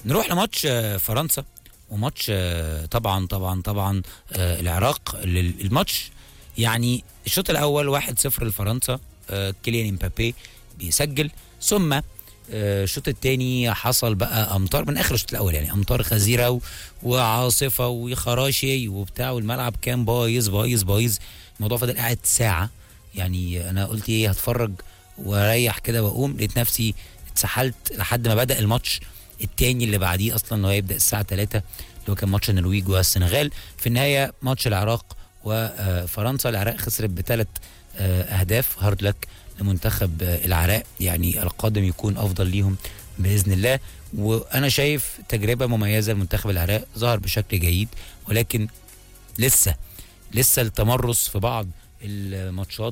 نروح لماتش آه، فرنسا وماتش آه، طبعا طبعا طبعا آه، العراق ال- الماتش يعني الشوط الاول 1-0 لفرنسا آه، كيليان امبابي بيسجل ثم آه، الشوط الثاني حصل بقى امطار من اخر الشوط الاول يعني امطار غزيره و- وعاصفه وخراشي وبتاع والملعب كان بايظ بايظ بايظ الموضوع فضل قاعد ساعه يعني انا قلت ايه هتفرج واريح كده واقوم لقيت نفسي اتسحلت لحد ما بدا الماتش التاني اللي بعديه اصلا اللي هو هيبدا الساعه 3 اللي هو كان ماتش النرويج والسنغال في النهايه ماتش العراق وفرنسا العراق خسرت بثلاث اهداف هارد لك لمنتخب آه، العراق يعني القادم يكون افضل ليهم باذن الله وانا شايف تجربه مميزه لمنتخب العراق ظهر بشكل جيد ولكن لسه لسه التمرس في بعض الماتشات